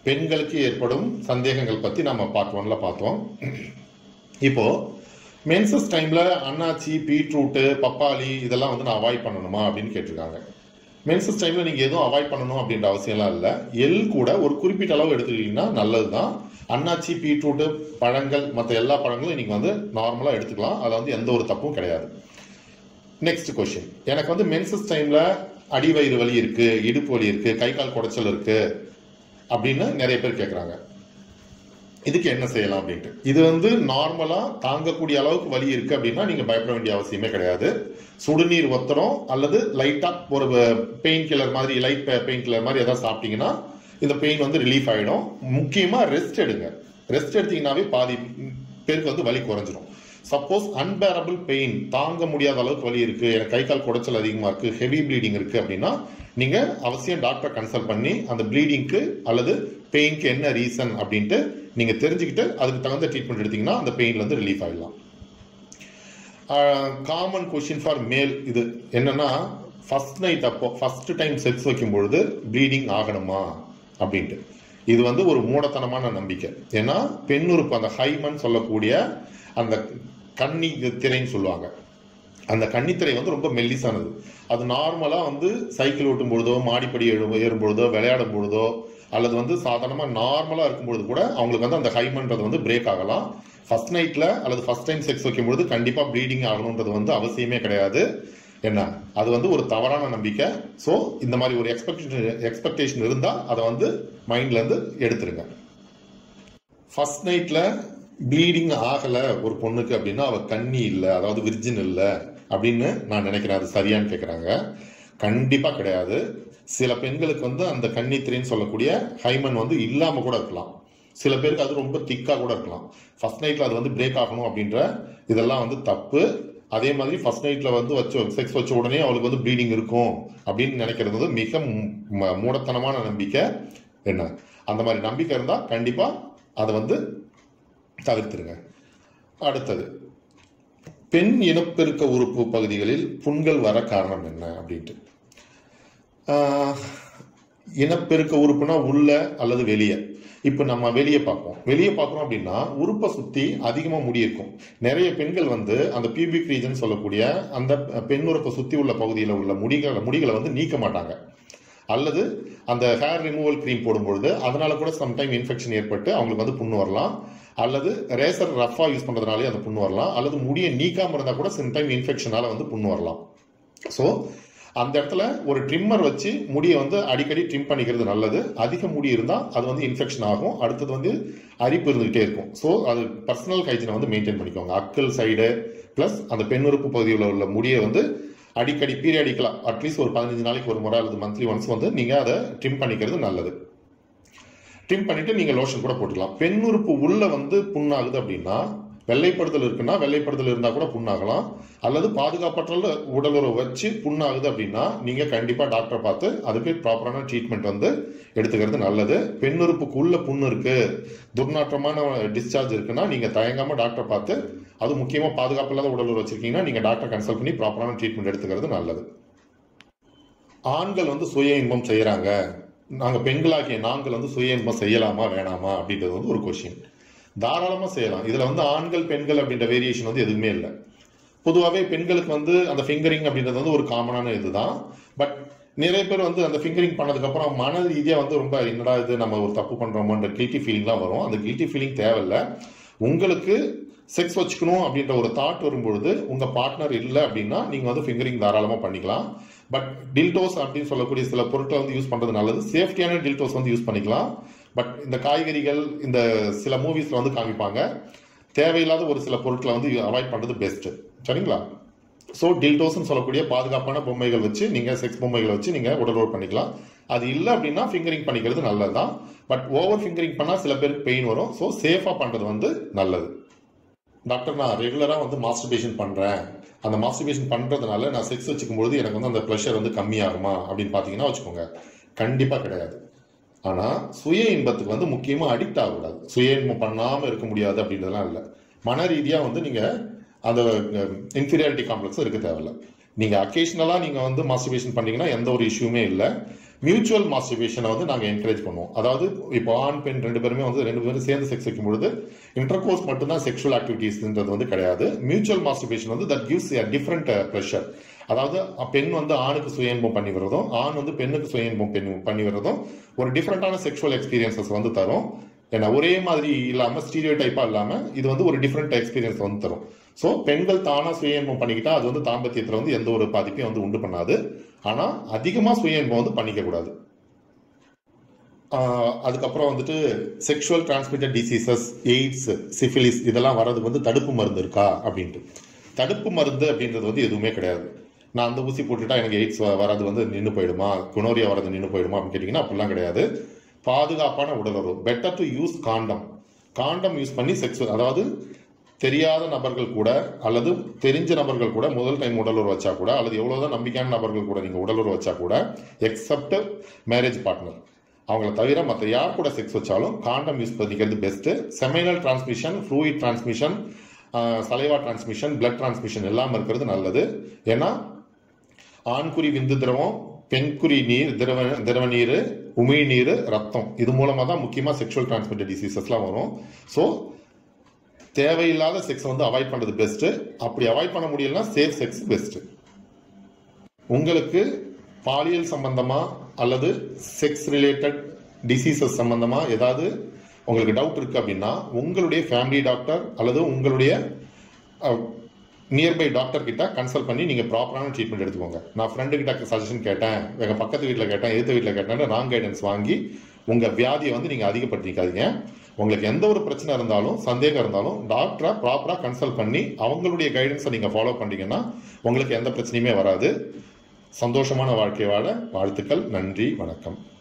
பெண்களுக்கு ஏற்படும் சந்தேகங்கள் பத்தி நம்ம பார்ட் ஒன்ல பார்த்தோம் இப்போ மென்சஸ் டைம்ல அன்னாச்சி பீட்ரூட்டு பப்பாளி இதெல்லாம் வந்து நான் அவாய்ட் பண்ணணுமா அப்படின்னு கேட்டிருக்காங்க மென்சஸ் டைம்ல நீங்க எதுவும் அவாய்ட் பண்ணணும் அப்படின்ற அவசியம்லாம் இல்லை எள் கூட ஒரு குறிப்பிட்ட அளவு எடுத்துக்கிட்டீங்கன்னா நல்லதுதான் அன்னாச்சி பீட்ரூட்டு பழங்கள் மற்ற எல்லா பழங்களும் நீங்க வந்து நார்மலா எடுத்துக்கலாம் அதுல வந்து எந்த ஒரு தப்பும் கிடையாது நெக்ஸ்ட் கொஸ்டின் எனக்கு வந்து மென்சஸ் டைம்ல அடிவயிறு வலி இருக்கு இடுப்பு வலி இருக்கு கை கால் குடைச்சல் இருக்கு அப்படின்னு நிறைய பேர் கேட்குறாங்க இதுக்கு என்ன செய்யலாம் அப்படின்ட்டு இது வந்து நார்மலா தாங்கக்கூடிய அளவுக்கு வலி இருக்கு அப்படின்னா நீங்க பயப்பட வேண்டிய அவசியமே கிடையாது சுடுநீர் ஒத்தரம் அல்லது லைட்டா ஒரு பெயின் கில்லர் மாதிரி லைட் பெயின் கில்லர் மாதிரி ஏதாவது சாப்பிட்டீங்கன்னா இந்த பெயின் வந்து ரிலீஃப் ஆயிடும் முக்கியமா ரெஸ்ட் எடுங்க ரெஸ்ட் எடுத்தீங்கன்னாவே பாதி பேருக்கு வந்து வலி குறைஞ்சிரும் சப்போஸ் அன்பேரபிள் பெயின் தாங்க முடியாத அளவுக்கு வலி இருக்கு எனக்கு கை கால் குடைச்சல் அதிகமா இருக்கு ஹெவி ப்ளீடிங் இருக்கு அப்படின்னா நீங்க அவசியம் டாக்டரை கன்சல்ட் பண்ணி அந்த ப்ளீடிங்க்கு அல்லது பெயின்க்கு என்ன ரீசன் அப்படின்ட்டு நீங்க தெரிஞ்சுக்கிட்டு அதுக்கு தகுந்த ட்ரீட்மெண்ட் எடுத்தீங்கன்னா அந்த பெயின்ல இருந்து ரிலீஃப் ஆயிடலாம் காமன் கொஷின் ஃபார் மேல் இது என்னன்னா ஃபர்ஸ்ட் நைட் அப்போ ஃபர்ஸ்ட் டைம் செக்ஸ் வைக்கும் பொழுது ப்ளீடிங் ஆகணுமா அப்படின்ட்டு இது வந்து ஒரு மூடத்தனமான நம்பிக்கை ஏன்னா பெண் உறுப்பு அந்த ஹைமன் சொல்லக்கூடிய அந்த கன்னி திரைன்னு சொல்லுவாங்க அந்த கன்னித்திரை வந்து ரொம்ப மெல்லிசானது அது நார்மலா வந்து சைக்கிள் ஓட்டும் பொழுதோ மாடிப்படி ஏறும் ஏறும் பொழுதோ விளையாடும் பொழுதோ அல்லது வந்து சாதாரணமா நார்மலா இருக்கும் பொழுது கூட அவங்களுக்கு வந்து அந்த ஹைமன்றது வந்து பிரேக் ஆகலாம் ஃபர்ஸ்ட் நைட்ல அல்லது ஃபர்ஸ்ட் டைம் செக்ஸ் வைக்கும் பொழுது கண்டிப்பா ப்ளீடிங் ஆகணுன்றது வந்து அவசியமே கிடையாது என்ன அது வந்து ஒரு தவறான நம்பிக்கை ஸோ இந்த மாதிரி ஒரு எக்ஸ்பெக்டேஷன் எக்ஸ்பெக்டேஷன் இருந்தா அதை வந்து மைண்ட்ல இருந்து எடுத்துருங்க ஃபர்ஸ்ட் நைட்ல ப்ளீடிங் ஆகல ஒரு பொண்ணுக்கு அப்படின்னா அவ கன்னி இல்லை அதாவது விர்ஜின் இல்லை அப்படின்னு நான் நினைக்கிறேன் அது சரியான்னு கேட்குறாங்க கண்டிப்பா கிடையாது சில பெண்களுக்கு வந்து அந்த கன்னித்திரைன்னு சொல்லக்கூடிய ஹைமன் வந்து இல்லாம கூட இருக்கலாம் சில பேருக்கு அது ரொம்ப திக்கா கூட இருக்கலாம் ஃபர்ஸ்ட் நைட்ல அது வந்து பிரேக் ஆகணும் அப்படின்ற இதெல்லாம் வந்து தப்பு அதே மாதிரி ஃபர்ஸ்ட் நைட்ல வந்து வச்சு செக்ஸ் வச்ச உடனே அவளுக்கு வந்து ப்ளீடிங் இருக்கும் அப்படின்னு நினைக்கிறது வந்து மிக ம- மூடத்தனமான நம்பிக்கை என்ன அந்த மாதிரி நம்பிக்கை இருந்தா கண்டிப்பா அதை வந்து தவிர்த்துருங்க அடுத்தது பெண் இனப்பெருக்க உறுப்பு பகுதிகளில் புண்கள் வர காரணம் என்ன அப்படின்ட்டு ஆஹ், இனப்பெருக்க உறுப்புனா உள்ள அல்லது வெளியே இப்போ நம்ம வெளியே பார்ப்போம் வெளியே பார்க்குறோம் அப்படின்னா உறுப்பை சுற்றி அதிகமாக முடி இருக்கும் நிறைய பெண்கள் வந்து அந்த பியூபிக் ரீஜன் சொல்லக்கூடிய அந்த பெண் உறுப்பை சுற்றி உள்ள பகுதியில் உள்ள முடிகளை முடிகளை வந்து நீக்க மாட்டாங்க அல்லது அந்த ஹேர் ரிமூவல் க்ரீம் போடும்பொழுது அதனால கூட சம்டைம் இன்ஃபெக்ஷன் ஏற்பட்டு அவங்களுக்கு வந்து புண்ணு வரலாம் அல்லது ரேசர் ரஃபா யூஸ் பண்றதுனாலே அந்த புண்ணு வரலாம் அல்லது முடியை நீக்காம இருந்தா கூட சம்டைம் இன்ஃபெக்ஷனால வந்து புண்ணு வரலாம் ஸோ அந்த இடத்துல ஒரு ட்ரிம்மர் வச்சு முடியை வந்து அடிக்கடி ட்ரிம் பண்ணிக்கிறது நல்லது அதிக முடி இருந்தால் அது வந்து இன்ஃபெக்ஷன் ஆகும் அடுத்தது வந்து அரிப்பு இருந்துகிட்டே இருக்கும் ஸோ அது பர்சனல் ஹைஜீனை வந்து மெயின்டைன் பண்ணிக்கோங்க அக்கல் சைடு ப்ளஸ் அந்த பெண் உறுப்பு பகுதியில் உள்ள முடியை வந்து அடிக்கடி பீரியாடிக்கலாக அட்லீஸ்ட் ஒரு பதினஞ்சு நாளைக்கு ஒரு முறை அல்லது மந்த்லி ஒன்ஸ் வந்து நீங்கள் அதை ட்ரிம் பண்ணிக்கிறது நல்லது ட்ரிம் பண்ணிட்டு நீங்கள் லோஷன் கூட போட்டுக்கலாம் பெண் உறுப்பு உள்ள வந்து புண்ணாகுது அப்படின்னா வெள்ளைப்படுதல் இருக்குன்னா வெள்ளைப்படுதல் இருந்தா கூட புண்ணாகலாம் அல்லது பாதுகாப்பற்ற உடலுறவு வச்சு புண்ணாகுது அப்படின்னா நீங்க கண்டிப்பா டாக்டரை பார்த்து அதுக்கு ப்ராப்பரான ட்ரீட்மெண்ட் வந்து எடுத்துக்கிறது நல்லது பெண் உறுப்புக்கு உள்ள புண்ணு இருக்கு துர்நாற்றமான டிஸ்சார்ஜ் இருக்குன்னா நீங்க தயங்காம டாக்டரை பார்த்து அது முக்கியமா பாதுகாப்பு இல்லாத உடலுறவு வச்சிருக்கீங்கன்னா நீங்க டாக்டர் கன்சல்ட் பண்ணி ப்ராப்பரான ட்ரீட்மெண்ட் எடுத்துக்கிறது நல்லது ஆண்கள் வந்து சுய இன்பம் செய்யறாங்க நாங்க பெண்களாகிய நாங்கள் வந்து சுய இன்பம் செய்யலாமா வேணாமா அப்படின்றது வந்து ஒரு கொஷின் தாராளமா செய்யலாம் இதுல வந்து ஆண்கள் பெண்கள் அப்படின்ற வேரியேஷன் வந்து எதுவுமே இல்லை பொதுவாகவே பெண்களுக்கு வந்து அந்த ஃபிங்கரிங் அப்படின்றது வந்து ஒரு காமனான இதுதான் பட் நிறைய பேர் வந்து அந்த ஃபிங்கரிங் பண்ணதுக்கு அப்புறம் மன ரீதியா வந்து ரொம்ப என்னடா இது நம்ம ஒரு தப்பு பண்றோமோன்ற கில்ட்டி ஃபீலிங்லாம் வரும் அந்த கில்ட்டி ஃபீலிங் தேவையில்ல உங்களுக்கு செக்ஸ் வச்சுக்கணும் அப்படின்ற ஒரு தாட் வரும்பொழுது உங்க பார்ட்னர் இல்லை அப்படின்னா நீங்க வந்து ஃபிங்கரிங் தாராளமா பண்ணிக்கலாம் பட் டில்டோஸ் அப்படின்னு சொல்லக்கூடிய சில பொருட்களை வந்து யூஸ் பண்றது நல்லது சேஃப்டியான டில்டோஸ் வந்து யூஸ் பண்ணிக்கலாம் பட் இந்த காய்கறிகள் இந்த சில மூவிஸ்ல வந்து காமிப்பாங்க தேவையில்லாத ஒரு சில பொருட்களை வந்து அவாய்ட் பண்றது பெஸ்ட் சரிங்களா ஸோ டில்டோஸ்னு சொல்லக்கூடிய பாதுகாப்பான பொம்மைகள் வச்சு நீங்க செக்ஸ் பொம்மைகளை வச்சு நீங்க உடலுறவு பண்ணிக்கலாம் அது இல்லை அப்படின்னா ஃபிங்கரிங் பண்ணிக்கிறது நல்லதுதான் பட் ஓவர் ஃபிங்கரிங் பண்ணா சில பேருக்கு பெயின் வரும் ஸோ சேஃபா பண்றது வந்து நல்லது டாக்டர் நான் ரெகுலரா வந்து மாஸ்டர்பேஷன் பண்றேன் அந்த மாஸ்டர்பேஷன் பண்றதுனால நான் செக்ஸ் வச்சுக்கும் பொழுது எனக்கு வந்து அந்த ப்ரெஷர் வந்து கம்மியாகுமா அப்படின்னு பாத்தீங்கன்னா வச்சுக்கோங்க கண்டிப்பா கிடையாது ஆனா சுய இன்பத்துக்கு வந்து முக்கியமா அடிக்ட் ஆகக்கூடாது சுய இன்பம் பண்ணாம இருக்க முடியாது அப்படின்றதுலாம் இல்லை மன ரீதியா வந்து நீங்க அந்த இன்ஃபீரியாரிட்டி காம்ப்ளெக்ஸ் இருக்க தேவையில்ல நீங்க அக்கேஷனலா நீங்க வந்து மாஸ்டர்பேஷன் பண்ணீங்கன்னா எந்த ஒரு இஷ்யூமே இல்லை மியூச்சுவல் மாஸ்டிபேஷனை வந்து நாங்கள் என்கரேஜ் பண்ணுவோம் அதாவது இப்போ ஆண் பெண் ரெண்டு பேருமே வந்து ரெண்டு பேரும் சேர்ந்து செக்ஸ் வைக்கும் பொழுது இன்டர்கோர்ஸ் மட்டும்தான் செக்ஷுவல் ஆக்டிவிட்டீஸ்ன்றது வந்து கிடையாது மியூச்சுவல் மாஸ்டிபேஷன் வந்து தட் கிவ்ஸ் டிஃப்ரெண்ட் ப்ரெஷர் அதாவது அ- பெண் வந்து ஆணுக்கு சுய இன்பம் பண்ணி வர்றதும் ஆண் வந்து பெண்ணுக்கு சுய இன்பம் பெண் பண்ணி வர்றதும் ஒரு டிஃப்ரெண்டான செக்ஷுவல் எக்ஸ்பீரியன்சஸ் வந்து தரும் ஏன்னா ஒரே மாதிரி இல்லாம ஸ்டீரியோ டைப்பா இல்லாம இது வந்து ஒரு டிஃப்ரெண்ட் எக்ஸ்பீரியன்ஸ் வந்து தரும் ஸோ பெண்கள் தானா சுய இன்பம் பண்ணிக்கிட்டா அது வந்து தாம்பத்தியத்துல வந்து எந்த ஒரு பாதிப்பையும் வந்து உண்டு பண்ணாது ஆனா அதிகமா சுய இன்பம் வந்து பண்ணிக்க கூடாது ஆஹ் அதுக்கப்புறம் வந்துட்டு sexual transmitted diseases AIDS syphilis இதெல்லாம் வர்றதுக்கு வந்து தடுப்பு மருந்து இருக்கா அப்படின்ட்டு தடுப்பு மருந்து அப்படின்றது வந்து எதுவுமே கிடையாது நான் அந்த ஊசி போட்டுட்டா எனக்கு எய்ட்ஸ் வராது வந்து நின்று போயிடுமா குனோரியா வரது நின்று போயிடுமா அப்படின்னு கேட்டிங்கன்னா அப்படிலாம் கிடையாது பாதுகாப்பான உடலுறவு better to use condom condom use பண்ணி செக்ஸ் அதாவது தெரியாத நபர்கள் கூட அல்லது தெரிஞ்ச நபர்கள் கூட முதல் டைம் உடலுறவு வச்சா கூட அல்லது எவ்வளவுதான் நம்பிக்கையான நபர்கள் கூட நீங்க உடலுறவு வச்சா கூட எக்ஸப்ட் மேரேஜ் பார்ட்னர் அவங்கள தவிர மற்ற யார் கூட செக்ஸ் வச்சாலும் காண்டம் யூஸ் பண்ணிக்கிறது best seminal transmission fluid transmission saliva transmission blood transmission எல்லாம் இருக்கிறது நல்லது ஏன்னா ஆண்குறி விந்து திரவம் பெண்குறி நீர் திரவ திரவ நீர் உமிழ் நீர் ரத்தம் இது மூலமா தான் முக்கியமா செக்ஷுவல் டிரான்ஸ்மிட்டட் டிசீசஸ்லாம் வரும் ஸோ தேவையில்லாத செக்ஸ் வந்து அவாய்ட் பண்றது பெஸ்ட் அப்படி அவாய்ட் பண்ண முடியலன்னா சேஃப் செக்ஸ் பெஸ்ட் உங்களுக்கு பாலியல் சம்பந்தமா அல்லது செக்ஸ் ரிலேட்டட் டிசீசஸ் சம்பந்தமா ஏதாவது உங்களுக்கு டவுட் இருக்கு அப்படின்னா உங்களுடைய ஃபேமிலி டாக்டர் அல்லது உங்களுடைய நியர்பை டாக்டர் கிட்ட கன்சல்ட் பண்ணி நீங்க ப்ராப்பரான ட்ரீட்மெண்ட் எடுத்துக்கோங்க நான் ஃப்ரெண்டு கிட்ட சஜஷன் கேட்டேன் எங்க பக்கத்து வீட்டில் கேட்டேன் எதிர்த்த வீட்டில் கேட்டேன் ராங் கைடன்ஸ் வாங்கி உங்க வியாதியை வந்து நீங்க அதிகப்படுத்திக்காதீங்க உங்களுக்கு எந்த ஒரு பிரச்சனை இருந்தாலும் சந்தேகம் இருந்தாலும் டாக்டரை ப்ராப்பரா கன்சல்ட் பண்ணி அவங்களுடைய கைடன்ஸை நீங்க ஃபாலோ பண்ணீங்கன்னா உங்களுக்கு எந்த பிரச்சனையுமே வராது சந்தோஷமான வாழ்க்கை வாழ வாழ்த்துக்கள் நன்றி வணக்கம்